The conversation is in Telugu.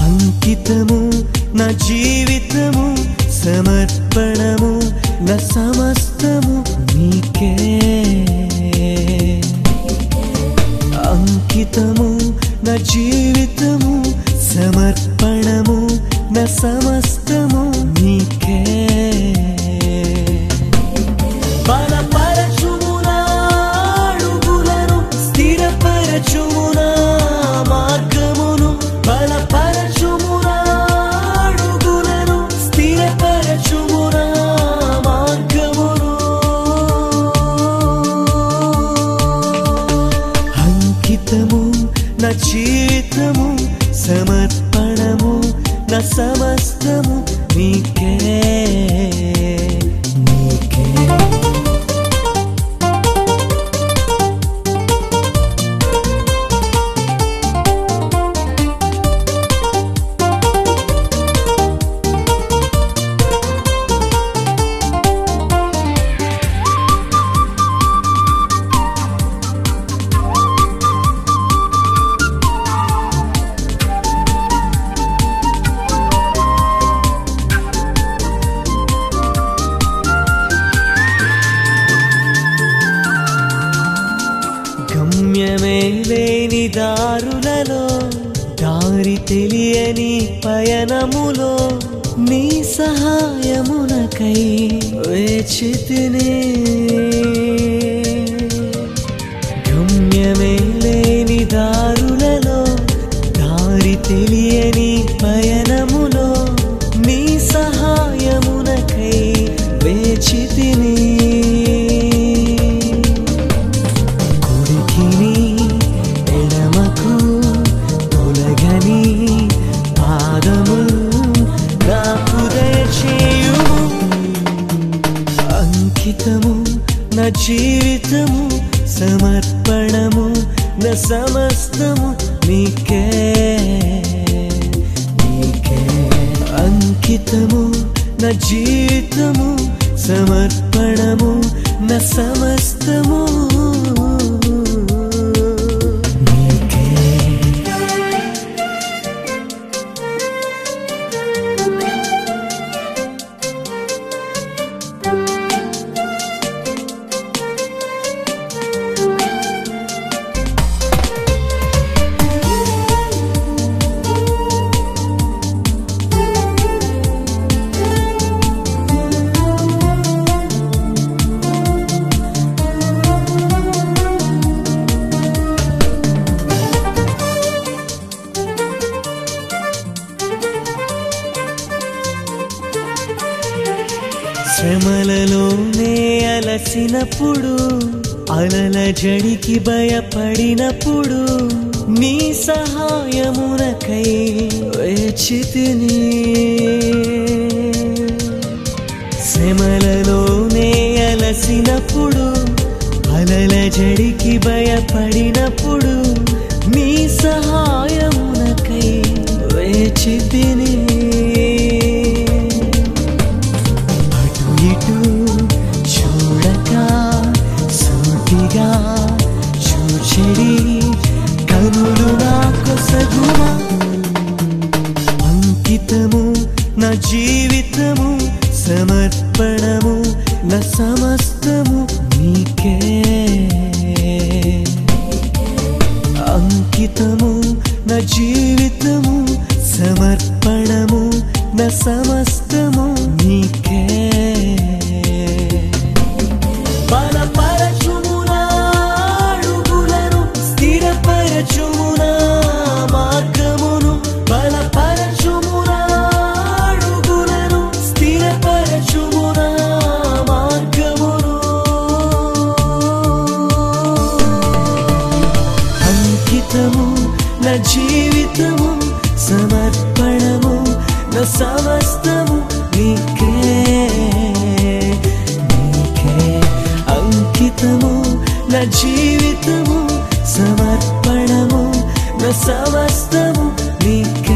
అంకితము నా జీవితము సమర్పణము నా సమస్తము నీకే అంకితము నా జీవితము సమర్పణము నా సమస్తము నీకే బలపరచుమునా అడుగులను స్థిరపరచుమునా మార్గమును బలపరచుమునా అడుగులను స్థిరపరచుమునా మార్గమును అంకితము నా జీవితము సమర్పణము నా సమస్తము నీకే నీకే గమ్యమే లేని దారులలో దారి తెలియని పయనములో నీ సహాయమునకై వేచితినే గమ్యమే లేని దారులలో దారి తెలియని పయనములో నీ సహాయమునకై వేచితిని కుడికిని ఎడమకు తొలగని పాదము నాకు దయచేయుము అంకితము నా జీవితము సమర్పణము నా సమస్తము నీకే నీకే అంకితము నా జీవితము సమర్పణము నా సమస్తము నీకే శ్రమలలోనే అలసినప్పుడు అలల జడికి భయపడినప్పుడు నీ సహాయమునకై వేచితిని శ్రమలలోనే అలసినప్పుడు అలల జడికి భయపడినప్పుడు నీ సహాయమునకై వేచితిని అటు ఇటు చూడక సూటిగా చూచెడి కనులు నా కొసగుమా అంకితము నా జీవితము సమర్పణము నా సమస్తము నీకే అంకితము నా జీవితము సమర్పణము నా సమస్తము నీకే బలపరచుమునా అడుగులను స్థిరపరచుమునా మార్గమును బలపరచుమునా అడుగులను స్థిరపరచుమునా మార్గమును అంకితము నా జీవితము సమర్పణము నా సమస్తము నీకే నీకే అంకితము నా జీవితము సమర్పణము నా సమస్తము నీకే